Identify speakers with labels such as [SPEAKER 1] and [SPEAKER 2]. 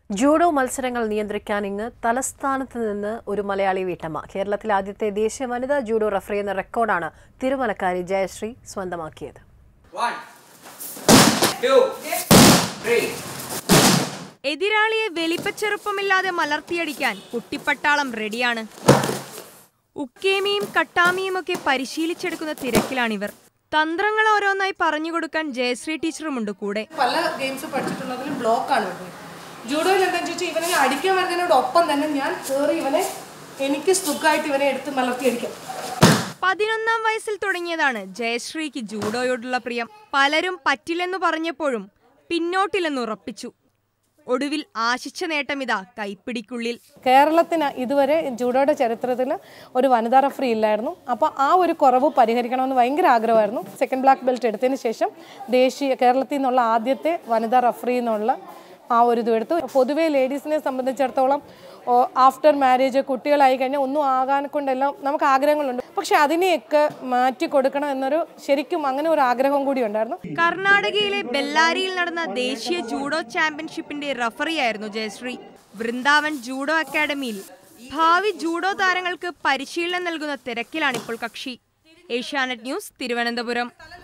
[SPEAKER 1] Judo മത്സരങ്ങൾ നിയന്ത്രിക്കാൻ ഇങ്ങ് തലസ്ഥാനത്ത് നിന്ന് ഒരു മലയാളി വീട്ടമ്മ കേരളത്തിലെ ആദ്യത്തെ ദേശീയ വനിതാ ജൂഡോ റഫറി എന്ന റെക്കോർഡാണ് തിരുമലക്കാരി ജയശ്രീ സ്വന്തമാക്കിയത്
[SPEAKER 2] One, two, three.
[SPEAKER 3] എതിരാളിയെ വലിപ്പച്ചെറുപ്പമില്ലാതെ മലർത്തിയടിക്കാൻ കുട്ടിപ്പട്ടാളം റെഡിയാണ് ഉക്കേമിയും കട്ടാമിയും ഒക്കെ പരിശീലിച്ചെടുക്കുന്ന തിരക്കിലാണിവർ തന്ത്രങ്ങൾ ഓരോന്നായി പറഞ്ഞുകൊടുക്കാൻ ജയശ്രീ ടീച്ചറുമുണ്ട് കൂടെ
[SPEAKER 4] പല ഗെയിംസ് പഠിച്ചിട്ടുള്ളതിലും ബ്ലോക്കാണ് വരുന്നത് ജൂഡോയിൽ എന്താണെന്ന് വെച്ചാൽ ഇവനെ അടിക്കാൻ വരുന്നതിനോടൊപ്പം തന്നെ ഞാൻ കയറി ഇവനെ എനിക്ക് സുഖമായിട്ട് ഇവനെ എടുത്ത് മലർത്തി അടിക്കാം
[SPEAKER 3] പതിനൊന്നാം വയസ്സിൽ തുടങ്ങിയതാണ് ജയശ്രീക്ക് ജൂഡോയോടുള്ള പ്രിയം പലരും പറ്റില്ലെന്നു പറഞ്ഞപ്പോഴും പിന്നോട്ടില്ലെന്ന് ഉറപ്പിച്ചു ഒടുവിൽ ആശിച്ച നേട്ടം ഇതാ കൈപ്പിടിക്കുള്ളിൽ
[SPEAKER 4] കേരളത്തിന് ഇതുവരെ ജൂഡോയുടെ ചരിത്രത്തിൽ ഒരു വനിതാ റഫറി ഇല്ലായിരുന്നു അപ്പോൾ ആ ഒരു കുറവ് പരിഹരിക്കണമെന്ന് ഭയങ്കര ആഗ്രഹമായിരുന്നു സെക്കൻഡ് ബ്ലാക്ക് ബെൽറ്റ് എടുത്തതിന് ശേഷം ദേശീയ കേരളത്തിൽ നിന്നുള്ള ആദ്യത്തെ വനിതാ റഫറി എന്നുള്ള ആ ഒരു ഇത് എടുത്തു പൊതുവേ ലേഡീസിനെ സംബന്ധിച്ചിടത്തോളം ആഫ്റ്റർ മാരേജ് കുട്ടികളായി കഴിഞ്ഞാൽ ഒന്നും ആകാൻ കൊണ്ടെല്ലാം നമുക്ക് ആഗ്രഹങ്ങളുണ്ട് പക്ഷെ അതിനെയൊക്കെ മാറ്റി കൊടുക്കണം എന്നൊരു ശരിക്കും അങ്ങനെ ഒരു ആഗ്രഹം കൂടി ഉണ്ടായിരുന്നു
[SPEAKER 3] കർണാടകയിലെ ബെല്ലാരിയിൽ നടന്ന ദേശീയ ജൂഡോ ചാമ്പ്യൻഷിപ്പിന്റെ റഫറിയായിരുന്നു ജയശ്രീ വൃന്ദാവൻ ജൂഡോ അക്കാദമിയിൽ ഭാവി ജൂഡോ താരങ്ങൾക്ക് പരിശീലനം നൽകുന്ന തിരക്കിലാണിപ്പോൾ കക്ഷി ഏഷ്യാനെറ്റ് ന്യൂസ് തിരുവനന്തപുരം